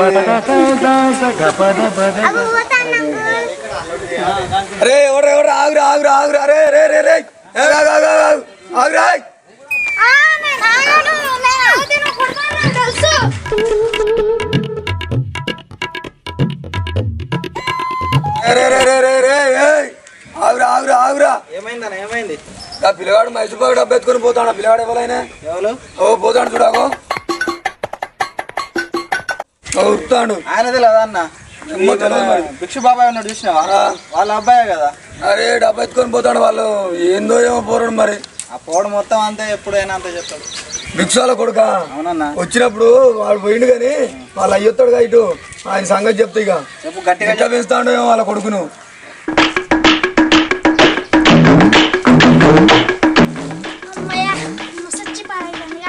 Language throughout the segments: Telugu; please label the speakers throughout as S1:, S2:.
S1: అబ్బో పోతాను అంకుల్
S2: అరే ఎవరు ఎవరు ఆగురా ఆగురా ఆగురా అరే రే రే రే ఏ, ఆగు, ఆగు, ఆగు, ఆగు. ఆగురా ఏయ్.
S1: ఆ, నేను ఆగను. నేను ఆగితే నువ్వు కొడతావు నాకు తెలుసు
S2: రే రే రే రే రే ఏయ్. ఆగురా ఆగురా ఆగురా
S3: ఏమైందన్న ఏమైంది
S2: ఆ పిల్లగాడు మైసూర్ పాకు డబ్బు ఎత్తుకొని పోతాడు ఆ పిల్లగాడు ఎవరైనా
S3: ఎవరు
S2: ఓ పోతాడు చూడాకో ఉరుతాడు
S3: ఆయనదే లేదా అన్న
S2: ఏమో తెలియదు మరి.
S3: భిక్షు బాబాయ్ ఉన్నాడు చూసినావా వాళ్ళ అబ్బాయే కదా
S2: అరే డబ్బు ఎత్తుకొని పోతాడు వాళ్ళు ఏందో ఏమో పోరాడు మరి
S3: ఆ పోడు మొత్తం అంతే ఎప్పుడైనా అంతే చెప్తాడు
S2: భిక్షాల కొడుక
S3: అవునన్నా
S2: వచ్చినప్పుడు వాడు పోయిండు కానీ వాళ్ళు అయ్యొత్తాడుగా ఇటు ఆయన సంగతి చెప్తా ఇక
S3: చెప్పు గట్టిగా
S2: ఎట్లా పెంచుతాడో ఏమో వాళ్ళ కొడుకును
S1: అమ్మయ్య ముసచ్చి పారేయడం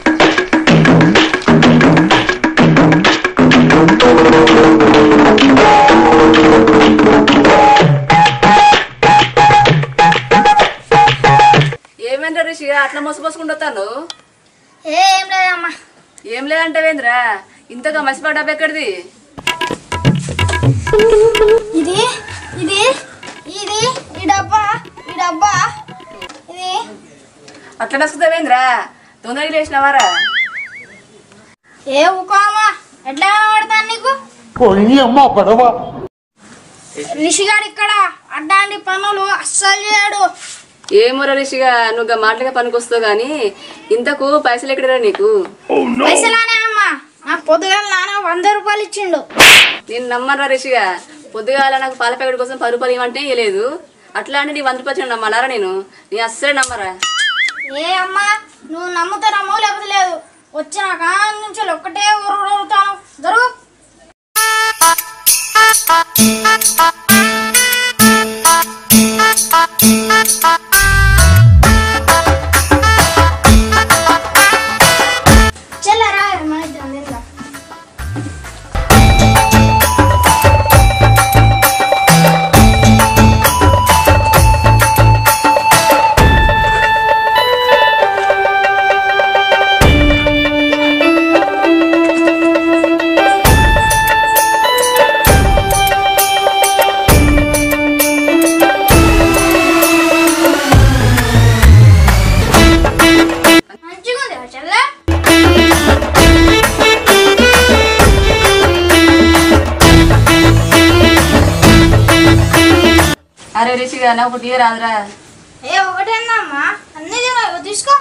S4: ఏమైందిరా రిషిగా అట్లా మోసపోసుకుంటాను
S1: ఏం లేదమ్మా
S4: ఏం లేదంటావేంద్రా ఇంతగా మసిపా డబ్బు ఎక్కడిది
S1: ఇది ఇది ఇది ఈ డబ్బా ఈ డబ్బా ఇది
S4: అట్లా నసుకుతావేంద్రా తొందరగా లేచినవారా
S1: ఏ ఊకోమా ఎట్లా కనబడతాను నీకు రిషిగాడు ఇక్కడ అడ్డాంటి పనులు అస్సలు చేయడు
S4: ఏమోరా రిషిగా నువ్వు గా మాటలుగా పనికొస్తావు గాని ఇంతకు పైసలు ఎక్కడరా నీకు
S1: పైసలానే అమ్మా నాకు పొద్దుగాల నాన్న వంద రూపాయలు ఇచ్చిండు
S4: నేను నమ్మరా రిషిగా పొద్దుగాల నాకు పాల ప్యాకెట్ కోసం పది రూపాయలు ఇవ్వంటే ఇవ్వలేదు అట్లా అంటే నీ వంద రూపాయలు నమ్మలారా నేను నీ అస్సలు నమ్మరా
S1: ఏ అమ్మా నువ్వు నమ్ముతానమ్మో లేకపోతే లేదు వచ్చిన కాడి నుంచి ఒక్కటే ఊరుతాను జరుగు చెల్లరా మన ఇద్దరం తిందాం. మంచిగా ఉంది కదా చెల్లె
S4: అరే రిషిగా నాకు ఒకటి ఇయ్య రాదురా
S1: ఏ ఒకటేందమ్మా అన్ని తినవు తీసుకో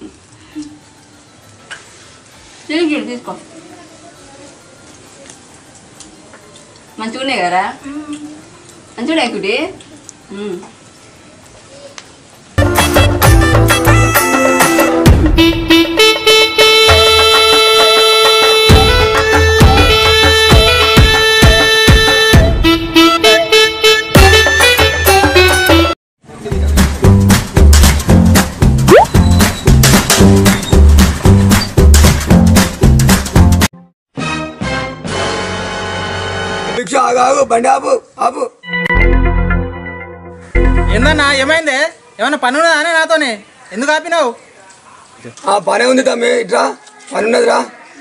S4: తిరిగి తీసుకో మంచిగా ఉన్నాయి కదా మంచిగా ఉన్నాయి కుటి
S2: భిక్ష ఆగు ఆగు బండి ఆపు ఆపు
S3: ఏందన్నా ఏమైంది ఏమన్నా పని ఉన్నదా నాతోనే ఎందుకు ఆపినావు
S2: ఆ పనే ఉంది తమ్మి ఇట్రా పని ఉన్నదిరా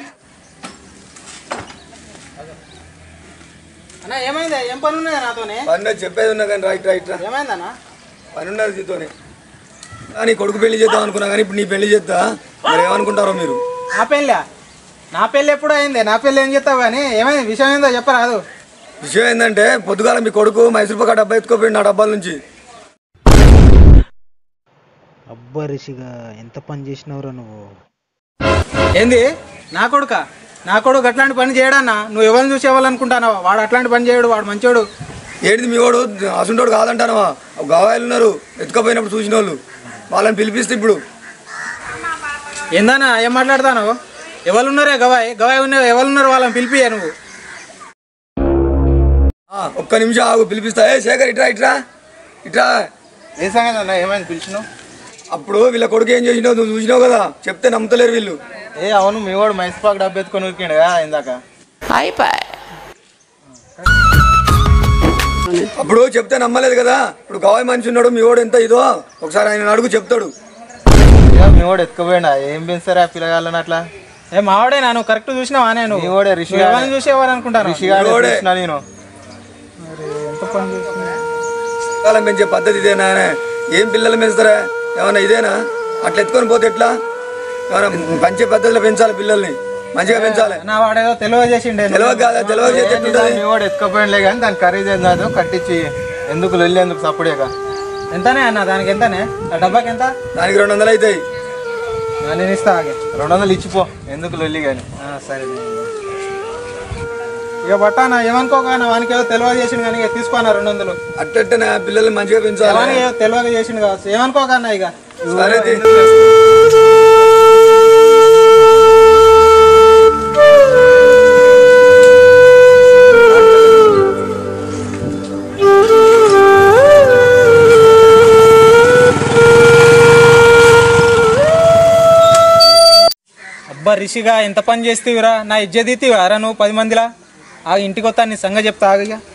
S3: అన్న ఏమైంది ఏం పని ఉన్నదా నాతోనే
S2: పని ఉన్నది చెప్పేది ఉన్నా కానీ రైట్ రైట్ రా
S3: ఏమైందన్నా
S2: పని ఉన్నది నీతోనే ఆ, నీ కొడుకు పెళ్లి చేద్దాం అనుకున్నా కానీ ఇప్పుడు నీ పెళ్లి చేద్దా మరి ఏమనుకుంటారో మీరు
S3: నా పెళ్ళా నా పెళ్ళి ఎప్పుడు అయింది నా పెళ్ళి ఏం చేస్తావు కానీ ఏమైంది విషయం ఏందో చెప్పరాదు
S2: విషయం ఏంటంటే పొద్దుగాల మీ కొడుకు మైసూర్ పాక డబ్బా ఎత్తుకోపోయింది నా డబ్బాల నుంచి
S5: అబ్బా రిషిగా ఎంత పని చేసినావురా నువ్వు
S3: ఏంది నా కొడుక నా కొడుకు అట్లాంటి పని చేయడన్నా నువ్వు ఎవరిని చూసి ఇవ్వాలనుకుంటానావా వాడు అట్లాంటి పని చేయడు వాడు మంచోడు
S2: ఏంటిది మీ వాడు అసుంటోడు కాదంటానవా గవాయిలు ఉన్నారు ఎత్తుకోపోయినప్పుడు చూసిన వాళ్ళు వాళ్ళని పిలిపిస్తే ఇప్పుడు
S3: ఏందన్నా ఏం మాట్లాడతాను ఎవరు ఉన్నారే గవాయ్ గవాయ్ ఉన్నారు ఎవరు ఉన్నారు వాళ్ళని పిలిపియా నువ్వు
S2: ఆ, ఒక్క నిమిషం ఆగు పిలిపిస్తా ఏ శేఖర్ ఇట్రా ఇట్రా ఇట్రా
S3: ఏ సంగతి అన్న ఏమైంది పిలిచినావు
S2: అప్పుడు వీళ్ళ కొడుకు ఏం చేసినావు నువ్వు చూసినావు కదా చెప్తే నమ్ముతలేరు వీళ్ళు
S3: ఏ అవును మీ వాడు మైసపాకు డబ్బు ఎత్తుకొని ఉరికిండు కదా ఇందాక
S2: అప్పుడు చెప్తే నమ్మలేదు కదా ఇప్పుడు గవాయి మనిషి ఉన్నాడు మీ వాడు ఎంత ఇదో ఒకసారి ఆయన అడుగు చెప్తాడు
S3: ఇక మీ వాడు ఎత్తుకుపోయినా ఏం పెంచారా పిల్లగాళ్ళని అట్లా ఏ మావాడే నా నువ్వు కరెక్ట్ చూసినావా నేను
S6: నీ వాడే, రిషి గాడే.
S3: ఎవరిని చూసేవారు అనుకుంటాను
S6: రిషిగాడే
S2: రోడే.
S6: చూసినా నేను
S3: ఎంత పని చేస్తున్నా
S2: కాలం పెంచే పద్ధతి ఇదేనా ఏం పిల్లలు పెంచుతారా ఏమన్నా ఇదేనా అట్లా ఎత్తుకొని పోతే ఎట్లా ఏమన్నా పంచే పద్ధతిలో పెంచాలి పిల్లల్ని మంచిగా పెంచాలి
S3: నా వాడేదో తెలివ చేసిండే
S2: తెలియక కాదా తెలియక చేస్తే ఎట్లుంటది
S6: మీ వాడు ఎత్తుకపోయినలే కానీ దాని ఖరీదు ఏందో కట్టించి ఎందుకు లొల్లి ఎందుకు సప్పుడేగా
S3: ఎంతనే అన్న దానికి ఎంతనే ఆ డబ్బాకి ఎంత
S2: దానికి రెండు వందలు అవుతాయి
S3: ఆ, నేను ఇస్తా ఆగే
S6: రెండు వందలు ఇచ్చిపో ఎందుకు లొల్లి కానీ
S3: ఆ, సరే ఇక బట్టానా ఏమనుకోక నా వానికి ఏదో తెలివ చేసిండు కానీ ఇక తీసుకోనా రెండు వందలు
S2: అట్టనే పిల్లల్ని మంచిగా పెంచాలి
S3: వానికి ఏదో తెలివగా చేసిండు కావచ్చు ఏమనుకోకన్నా ఇక
S2: సరే తీ.
S3: అబ్బా రిషిగా ఎంత పని చేస్తేవిరా నా ఇజ్జత్ ఇత్తివారా నువ్వు పది మందిలా ఆ ఇంటికి వస్తా నీ సంగతి చెప్తా ఆగు ఇక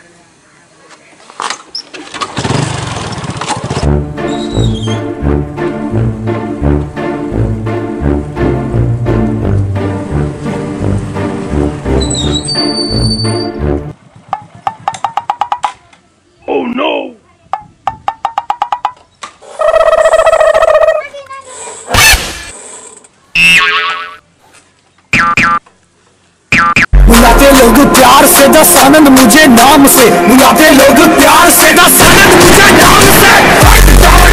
S7: बुलाते लोग प्यार से दस आनंद मुझे नाम से बुलाते लोग प्यार से दस आनंद मुझे नाम से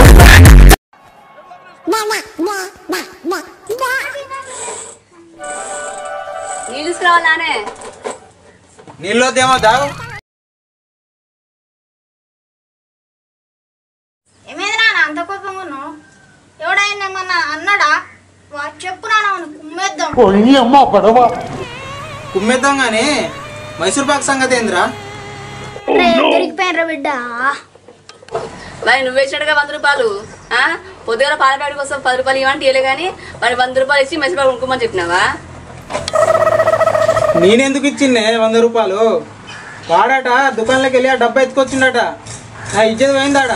S4: నీళ్ళు తీసుకురావాలానే
S3: నీళ్ళొద్దేమో దాగు
S1: ఏమైంది నాన్న అంత కోపంగా ఉన్నావు ఎవడైనా ఏమన్నా అన్నాడా వా చెప్పు నాన్న వాడిని కుమ్మేద్దాం
S3: కుమ్మేద్దాం కానీ మైసూర్ పాక్ సంగతి ఏందిరా
S1: దొరికిపోయినరా బిడ్డ
S4: మరి నువ్వు వేసినట్టుగా వంద రూపాయలు ఆ? పొద్దుగాల పాల ప్యాకెట్ కోసం పది రూపాయలు ఇవ్వండి ఇవ్వలే కానీ మరి వంద రూపాయలు ఇచ్చి మెసేజ్ కొనుక్కోమని చెప్పినావా
S3: నేనెందుకు ఇచ్చిండే వంద రూపాయలు వాడట దుకాణంలోకి వెళ్ళి ఆ డబ్బా ఎత్తుకొచ్చిండట నా ఇజ్జత్ పోయిందాడ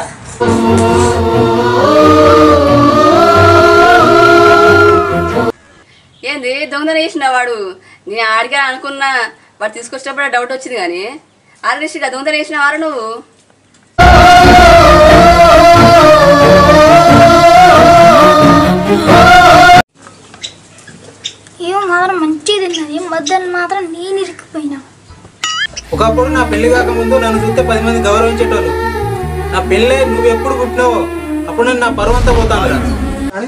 S4: ఏంది దొంగతనం చేసిన వాడు నేను అడిగా అనుకున్నా వాడు తీసుకొచ్చినప్పుడు డౌట్ వచ్చింది కానీ ఆర్గనిస్ట్గా దొంగతనం చేసిన వారు నువ్వు
S1: ఏమో మాత్రం మంచిగా తిన్నది మధ్యాహ్నం మాత్రం నేను ఇరికిపోయినా
S3: ఒకప్పుడు నా పెళ్లి కాకముందు నన్ను చూస్తే పది మంది గౌరవించేటోళ్ళు నా పెళ్ళే నువ్వు ఎప్పుడు పుట్టినావో అప్పుడు నేను నా పరువు అంతా పోతాను రా. అని?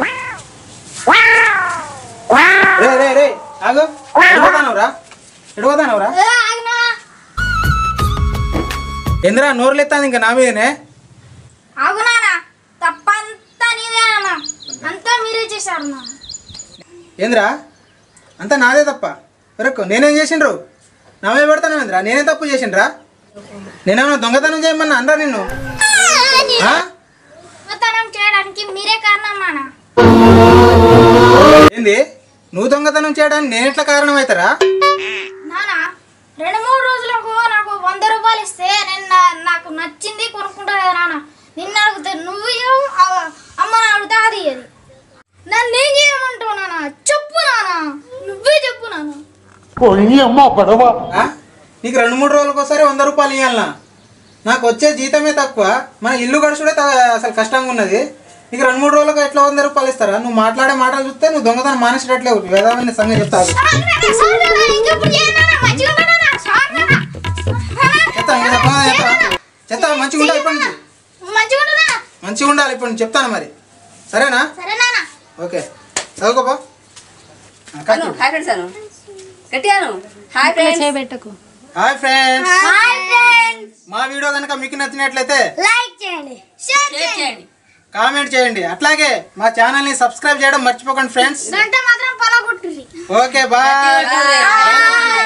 S3: రే రే రే ఆగు ఎడిపోతానవరా ఎడిపోతానవరా ఎందురా నోరు లేస్తాను ఇంకా నా మీదనే
S1: ఆగు నాన్న తప్పంతా నీదే నాన్న అంతా మీరే చేశారు నాన్న
S3: ఏంద్రా అంతా నాదే తప్ప వరకు నేనేం చేసిండ్రు నా మీద పెడతాను ఏంద్రా నేనే తప్పు చేసిండ్రా నేనేమన్నా దొంగతనం చేయమన్నా అనరా నిన్ను ఆ?
S1: దొంగతనం చేయడానికి మీరే కారణం నాన్న
S3: ఏంది నువ్వు దొంగతనం చేయడానికి నేను ఎట్లా కారణం అవుతారా
S1: నాన్న రెండు మూడు రోజులకు నాకు వంద రూపాయలు ఇస్తే నేను నా- నాకు నచ్చింది కొనుక్కుంటా కదా నాన్న నిన్ను అడిగితే నువ్వు ఇవ్వవు, ఆ- అమ్మని అడిగితే అది ఇయ్యదు నన్ను ఏం చేయమంటావు నాన్న చెప్పు నాన్న నువ్వే చెప్పు నాన్న
S3: ఆ? నీకు రెండు మూడు రోజులకు ఒకసారి వంద రూపాయలు ఇవ్వాలనా నాకు వచ్చే జీతమే తక్కువ మన ఇల్లు గడుచుడే త- అసలు కష్టంగా ఉన్నది నీకు రెండు మూడు రోజులకు ఎట్లా వంద రూపాయలు ఇస్తారా నువ్వు మాట్లాడే మాటలు చూస్తే నువ్వు దొంగతనం మానేసేటట్లేవు వేదాన్ని సంగతి చెప్తావు
S1: సారీ నాన్న, సారీ నాన్న, ఇంకెప్పుడు చేయను నాన్న, మంచిగా ఉండు నాన్న, సారీ నాన్న.
S3: చెప్తా ఇంకా చెప్పనా చెప్తా చెప్తా మంచిగా ఉండాలి ఇప్పటి నుంచి
S1: మంచిగా ఉండు నాన్న.
S3: మంచిగా ఉండాలి ఇప్పుడు నుంచి చెప్తాను మరి సరేనా
S1: సరే నాన్న
S3: ఓకే చదువుకోపా
S4: అను హాయ్ ఫ్రెండ్స్ అను గట్టిగాను hi friends
S3: hi friends
S1: hi friends
S3: మా వీడియో కనుక మీకు నచ్చినట్లయితే
S1: లైక్ చేయండి షేర్
S4: షేర్
S1: చేయండి
S4: చేయండి
S3: కామెంట్ చేయండి అట్లాగే మా ఛానల్ని సబ్స్క్రైబ్ చేయడం మర్చిపోకండి ఫ్రెండ్స్
S1: గంట మాత్రం పొలగొట్టుర్రి
S3: ఓకే బాయ్
S4: బాయ్.